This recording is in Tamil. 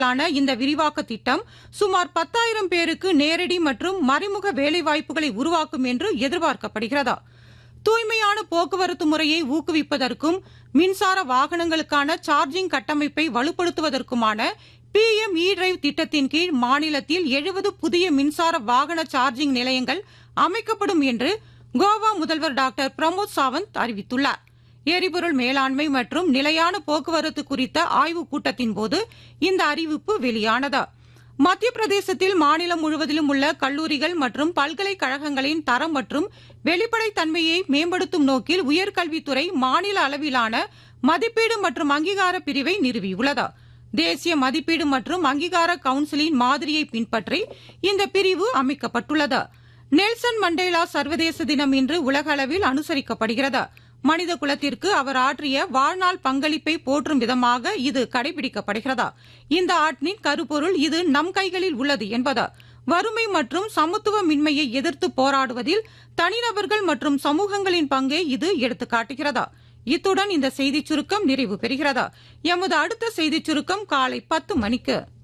ான இந்த விரிவாக்க திட்டம் சுமார் பத்தாயிரம் பேருக்கு நேரடி மற்றும் மறைமுக வேலைவாய்ப்புகளை உருவாக்கும் என்று எதிர்பார்க்கப்படுகிறது தூய்மையான போக்குவரத்து முறையை ஊக்குவிப்பதற்கும் மின்சார வாகனங்களுக்கான சார்ஜிங் கட்டமைப்பை வலுப்படுத்துவதற்குமான பி எம் இ டிரைவ் திட்டத்தின் கீழ் மாநிலத்தில் எழுபது புதிய மின்சார வாகன சார்ஜிங் நிலையங்கள் அமைக்கப்படும் என்று கோவா முதல்வர் டாக்டர் பிரமோத் சாவந்த் அறிவித்துள்ளார் எரிபொருள் மேலாண்மை மற்றும் நிலையான போக்குவரத்து குறித்த ஆய்வுக் கூட்டத்தின் போது இந்த அறிவிப்பு வெளியானது மத்திய பிரதேசத்தில் மாநிலம் முழுவதிலும் உள்ள கல்லூரிகள் மற்றும் பல்கலைக்கழகங்களின் தரம் மற்றும் வெளிப்படைத்தன்மையை மேம்படுத்தும் நோக்கில் உயர்கல்வித்துறை மாநில அளவிலான மதிப்பீடு மற்றும் அங்கீகார பிரிவை நிறுவியுள்ளது தேசிய மதிப்பீடு மற்றும் அங்கீகார கவுன்சிலின் மாதிரியை பின்பற்றி இந்த பிரிவு அமைக்கப்பட்டுள்ளது நெல்சன் மண்டேலா சர்வதேச தினம் இன்று உலக அளவில் அனுசரிக்கப்படுகிறது மனித குலத்திற்கு அவர் ஆற்றிய வாழ்நாள் பங்களிப்பை போற்றும் விதமாக இது கடைபிடிக்கப்படுகிறது இந்த ஆட்டின் கருப்பொருள் இது நம் கைகளில் உள்ளது என்பது வறுமை மற்றும் சமத்துவமின்மையை எதிர்த்து போராடுவதில் தனிநபர்கள் மற்றும் சமூகங்களின் பங்கை இது எடுத்துக்காட்டுகிறது இத்துடன் இந்த செய்திச் சுருக்கம் நிறைவு பெறுகிறது எமது அடுத்த செய்திச் சுருக்கம் காலை பத்து மணிக்கு